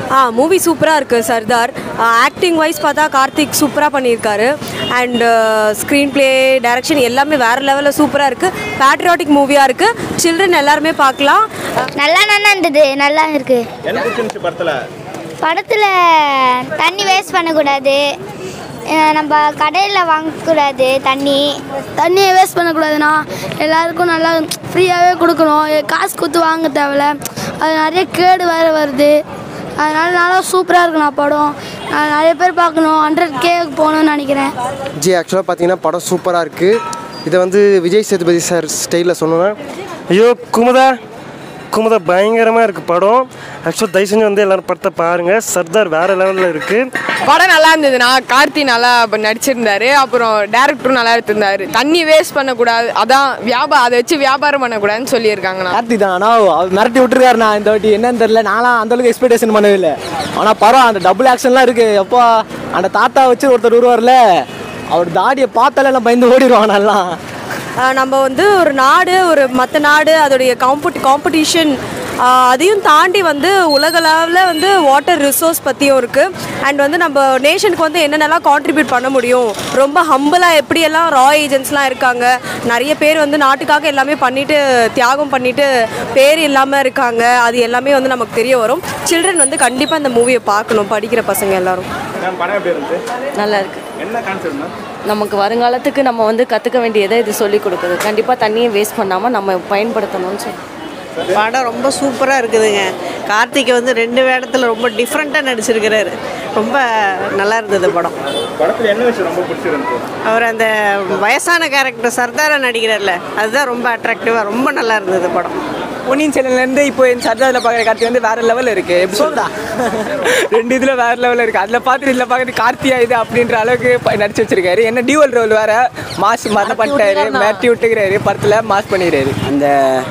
ஆ movie சூப்பராக இருக்குது Sardar acting wise பார்த்தா கார்த்திக் சூப்பராக பண்ணியிருக்காரு அண்ட் ஸ்க்ரீன் ப்ளே டைரக்ஷன் எல்லாமே வேறு லெவலில் சூப்பராக இருக்குது பேட்ரியாட்டிக் மூவியாக இருக்குது சில்ட்ரன் எல்லாருமே பார்க்கலாம் நல்லா நல்லா இருந்தது நல்லா இருக்கு என்ன பிடிச்சிருந்துச்சு படத்துல படத்தில் தண்ணி வேஸ்ட் பண்ணக்கூடாது அஹ் நம்ம கடையில் வாங்கக்கூடாது தண்ணி தண்ணியை வேஸ்ட் பண்ணக்கூடாதுண்ணா எல்லாருக்கும் நல்லா ஃப்ரீயாகவே கொடுக்கணும் எ- காசு கொடுத்து வாங்க தேவையில்ல அது நிறைய கேடு வேறு வருது அதனால நல்லா சூப்பராக இருக்குண்ணா படம் நான் நிறைய பேர் பார்க்கணும் ஹண்ட்ரட் கே போகணும்னு நினைக்கிறேன் ஜி ஆக்சுவலாக பார்த்தீங்கன்னா படம் சூப்பராக இருக்குது இதை வந்து விஜய் சேதுபதி சார் ஸ்டைலில் சொன்னோன்னா ஐயோ குமுதா குமுதா பயங்கரமாக இருக்குது படம் ஆக்சுவலாக தயவு செஞ்சு வந்து எல்லாரும் படத்தை பாருங்கள் சர்தார் வேறு லெவலில் இருக்குது படம் நல்லா இருந்ததுண்ணா கார்த்தி நல்லா இப்ப நடிச்சிருந்தாரு அப்புறம் டேரக்டரும் நல்லா எடுத்திருந்தாரு தண்ணி வேஸ்ட் பண்ணக்கூடாது அதான் வியாபாரம் அதை வச்சு வியாபாரம் பண்ணக்கூடாதுன்னு சொல்லியிருக்காங்கண்ணா கார்த்தி தான் ஆனால் அவர் மிரட்டி விட்டுருக்காருண்ணா இந்த வாட்டி என்னன்னு தெரியல நான்லாம் அந்த அளவுக்கு எக்ஸ்பெக்டேஷன் பண்ணவே இல்லை ஆனால் படம் அந்த டபுள் ஆக்ஷன்லாம் இருக்கு எப்போ அந்த தாத்தா வச்சு ஒருத்தர் வருவார்ல அவர் தாடியை பார்த்தாலே எல்லாம் பயந்து ஓடிடுவாங்க நல்லா ஆஹ் நம்ம வந்து ஒரு நாடு ஒரு மற்ற நாடு அதோடைய காம்படி காம்படிஷன் அதையும் தாண்டி வந்து உலகளவில் வந்து வாட்டர் ரிசோர்ஸ் பற்றியும் இருக்குது அண்ட் வந்து நம்ம நேஷனுக்கு வந்து என்னென்னலாம் கான்ட்ரிபியூட் பண்ண முடியும் ரொம்ப ஹம்பிளாக எப்படியெல்லாம் ரா ஏஜென்ட்ஸ்லாம் இருக்காங்க நிறைய பேர் வந்து நாட்டுக்காக எல்லாமே பண்ணிட்டு தியாகம் பண்ணிட்டு பேர் இல்லாமல் இருக்காங்க அது எல்லாமே வந்து நமக்கு தெரிய வரும் சில்ட்ரன் வந்து கண்டிப்பாக இந்த மூவியை பார்க்கணும் படிக்கிற பசங்க எல்லாரும் மேம் படம் எப்படி இருந்துச்சு நல்லா இருக்கு என்ன கான்செப்ட் மேம் நமக்கு வருங்காலத்துக்கு நம்ம வந்து கற்றுக்க வேண்டியதை இது சொல்லி கொடுக்குது கண்டிப்பாக தண்ணியை வேஸ்ட் பண்ணாமல் நம்ம பயன்படுத்தணும்னு சொல்லி படம் ரொம்ப சூப்பராக இருக்குதுங்க கார்த்திக் வந்து ரெண்டு வேடத்தில் ரொம்ப டிஃப்ரெண்ட்டாக நடிச்சிருக்கிறாரு ரொம்ப நல்லா இருந்தது படம் படத்துல என்ன விஷயம் ரொம்ப பிடிச்சிருந்துச்சு அவர் அந்த வயசான கேரக்டர் சர்தாரா நடிக்கிறார்ல அதுதான் ரொம்ப அட்ராக்டிவாக ரொம்ப நல்லா இருந்தது படம் பொன்னியின் செல்வன்லேருந்து இப்போ என் சர்தாரில் பார்க்குற கார்த்தி வந்து வேற லெவலில் இருக்கு எப்படி சொல்றா ரெண்டு இதில் வேற லெவலில் இருக்கு அதில் பார்த்துட்டு இதில் பார்க்குறது கார்த்தியா இது அப்படின்ற அளவுக்கு ப- நடிச்சு வச்சிருக்காரு என்ன டியூவல் ரோல் வேற மாஸ் மரணம் பண்ணிட்டாரு மிரட்டி விட்டுக்கிறாரு படத்தில் மாஸ் பண்ணிடுறாரு அந்த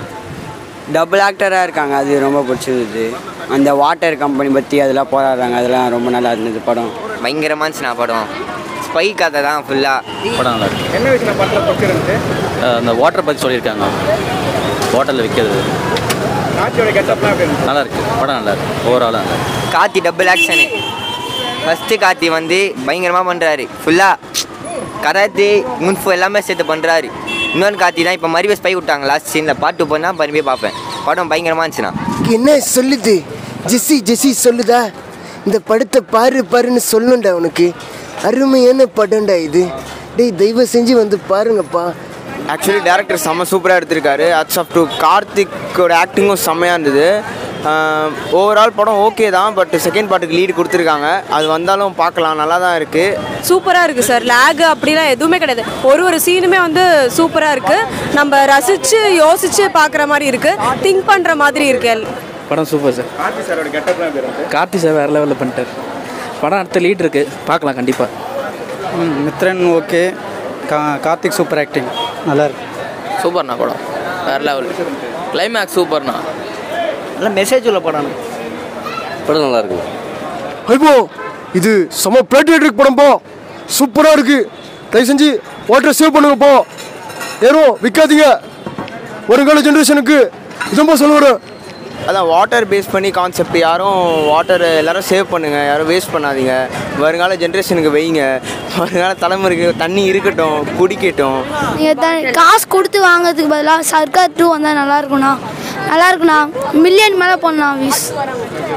டபுள் ஆக்டராக இருக்காங்க அது ரொம்ப பிடிச்சிருந்தது அந்த வாட்டர் கம்பெனி பற்றி அதெல்லாம் போராடுறாங்க அதெல்லாம் ரொம்ப நல்லா இருந்தது படம் பயங்கரமாக இருந்துச்சுண்ணா படம் ஸ்பை கதை தான் ஃபுல்லாக படம் நல்லா இருக்கு என்ன விஷயம் படத்துல பிடிச்சிருந்துச்சு அஹ் அந்த வாட்டர் பற்றி சொல்லியிருக்காங்க வாட்டரில் விற்கிறது காட்சியோட கெட்டப்லாம் எப்படி இருந்துச்சு நல்லா இருக்கு படம் நல்லா இருக்கு ஓவராலாக நல்லா இருக்கு Karthi double action first Karthi வந்து பயங்கரமாக பண்ணுறாரு ஃபுல்லாக கராத்தே முன்ஃபு எல்லாமே சேர்த்து பண்ணுறாரு இன்னொன்று கார்த்தி தான் இப்போ மறுபடியும் ஸ்பை விட்டாங்க லாஸ்ட் சீனில் பாட்டு போனால் மறுபடியும் பார்ப்பேன் படம் பயங்கரமாக இருந்துச்சுண்ணா என்ன சொல்லுது ஜெஸ்ஸி ஜெஸ்ஸி சொல்லுதா இந்த படத்தை பாரு பாருன்னு சொல்லணும்டா உனக்கு அருமையான படம்டா இது டேய் தயவு செஞ்சு வந்து பாருங்கப்பா ஆக்சுவலி டேரக்டர் செம்ம சூப்பராக எடுத்திருக்காரு அட்ஸ் ஆஃப் டு கார்த்திக்கோட ஆக்டிங்கும் செம்மையாக இருந்தது ஓவரால் படம் ஓகே தான் பட் செகண்ட் பார்ட்டுக்கு லீடு கொடுத்துருக்காங்க அது வந்தாலும் பார்க்கலாம் நல்லா தான் இருக்குது சூப்பராக இருக்குது சார் லேக் அப்படிலாம் எதுவுமே கிடையாது ஒரு ஒரு சீனுமே வந்து சூப்பராக இருக்குது நம்ம ரசித்து யோசித்து பார்க்குற மாதிரி இருக்குது திங்க் பண்ணுற மாதிரி இருக்கு படம் சூப்பர் சார் கார்த்தி சாரோட கெட்டப்லாம் எப்படி இருந்துச்சு கார்த்தி சார் வேறு லெவலில் பண்ணிட்டார் படம் அடுத்த லீட் இருக்குது பார்க்கலாம் கண்டிப்பாக மித்ரன் ஓகே கா கார்த்திக் சூப்பர் ஆக்டிங் நல்லா இருக்கு சூப்பர்ண்ணா படம் வேற லெவல் கிளைமேக்ஸ் சூப்பர்ண்ணா நல்ல மெசேஜ் உள்ள படம் படம் நல்லா இருக்கு ஐபோ இது செம பேட்ரியட்டிக் படம் போ சூப்பராக இருக்கு தயவு செஞ்சு வாட்டரை சேவ் பண்ணுங்கப்போ ஏறும் விற்காதீங்க வருங்கால ஜென்ரேஷனுக்கு இதான் சொல்ல வரேன் அதான் வாட்டர் பேஸ் பண்ணி கான்செப்ட் யாரும் வாட்டர் எல்லாரும் சேவ் பண்ணுங்கள் யாரும் வேஸ்ட் பண்ணாதீங்க வருங்கால ஜென்ரேஷனுக்கு வைங்க வருங்கால தலைமுறைக்கு தண்ணி இருக்கட்டும் குடிக்கட்டும் நீங்கள் த காசு கொடுத்து வாங்குறதுக்கு பதிலாக சர்க்கார் டூ வந்தால் நல்லா இருக்குண்ணா நல்லா இருக்குண்ணா மில்லியன் மேலே போடலாம் வீஸ்